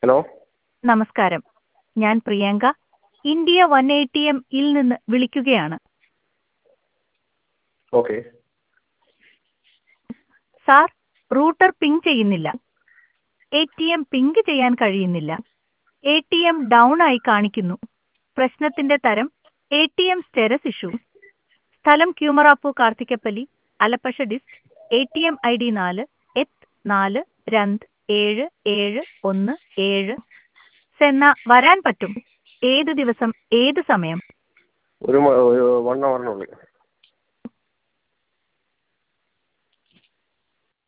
hello നമസ്കാരം ഞാൻ Priyanka India one A T M ഇൽ നിന്ന് വിളിക്കുകയാണ് ഓക്കെ സാർ റൂട്ടർ പിങ് ചെയ്യുന്നില്ല എ ടി എം പിങ്ക് ചെയ്യാൻ കഴിയുന്നില്ല എ ടി എം ഡൗൺ ആയി കാണിക്കുന്നു പ്രശ്നത്തിന്റെ തരം A T M status issue സ്ഥലം ക്യൂമറാപ്പു Karthikappally Alappuzha dist A T M I D നാല് എത്ത് നാല് രണ്ട് ഏഴ് ഏഴ് ഒന്ന് ഏഴ് സെന്ന വരാൻ പറ്റും ഏത് ദിവസം ഏത് സമയം ഒരു മ- ഒരു വൺ അവറിനുള്ളിൽ